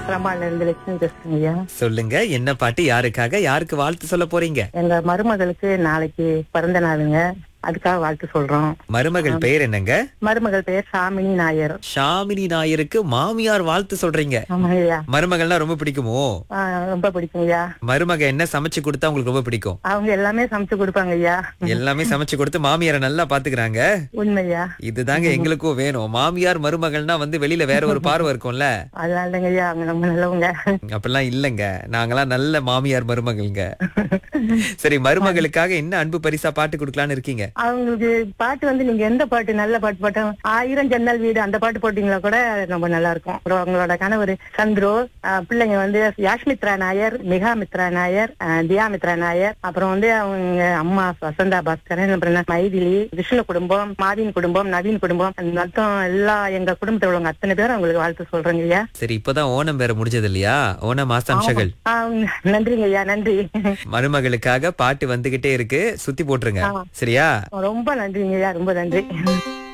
பிரம்மால இருந்து லட்சுமி பேசுறேங்க ஐயா சொல்லுங்க என்ன பாட்டு யாருக்காக யாருக்கு வாழ்த்து சொல்ல போறீங்க எங்க மருமகளுக்கு நாளைக்கு பிறந்த நாளுங்க அதுக்காக வாழ்த்து சொல்றோம் மருமகள் பெயர் என்னங்க மருமகள் பெயர் சாமினி நாயர் ஷாமினி நாயருக்கு மாமியார் வாழ்த்து சொல்றீங்க ஆமாங்க ஐயா மருமகள்னா ரொம்ப பிடிக்குமோ ஆ, ரொம்ப பிடிக்கும் ஐயா மருமக என்ன சமைச்சு கொடுத்தா உங்களுக்கு ரொம்ப பிடிக்கும் அவங்க எல்லாமே சமைச்சு கொடுப்பாங்க ஐயா எல்லாமே சமைச்சு கொடுத்து மாமியாரை நல்லா பாத்துக்கிறாங்க உண்மையா இதுதாங்க எங்களுக்கும் வேணும் மாமியார் மருமகள்னா வந்து வெளியில வேற ஒரு பார்வை இருக்கும்ல அதனால தாங்க ஐயா அவங்க ரொம்ப நல்லவங்க அப்படிலாம் இல்லங்க நாங்களாம் நல்ல மாமியார் மருமகள்ங்க சரி மருமகளுக்காக என்ன அன்பு பரிசா பாட்டு கொடுக்கலான்னு இருக்கீங்க அவங்களுக்கு பாட்டு வந்து நீங்க எந்த பாட்டு நல்ல பாட்டு பாட்டா ஆயிரம் ஜன்னல் வீடு அந்த பாட்டு போட்டீங்களா கூட ரொம்ப நல்லா இருக்கும் அப்புறம் அவங்களோட கணவர் சந்துரு ஆஹ் பிள்ளைங்க வந்து யாஷ்மித்ரா நாயர் மிகா மித்ரா நாயர் ஆஹ் தியா மித்ரா நாயர் அப்புறம் வந்து அவங்க அம்மா வசந்தா பாஸ்கரன் அப்புறம் என்ன மைதிலி விஷ்ணு குடும்பம் மாவின் குடும்பம் நவீன் குடும்பம் அந்த மொத்தம் எல்லா எங்க குடும்பத்துல உள்ளவங்க அத்தனை பேரும் அவங்களுக்கு வாழ்த்து சொல்றேங்க ஐயா சரி இப்பதான் ஓணம் வேற முடிஞ்சது இல்லையா ஓணம் மாசாம்சங்கள் ஆஹ் நன்றிங்க ஐயா நன்றி மருமகளுக்காக பாட்டு வந்துகிட்டே இருக்கு சுத்தி போட்டுருங்க ஆ. சரியா ரொம்ப நன்றிங்க ஐயா ரொம்ப நன்றி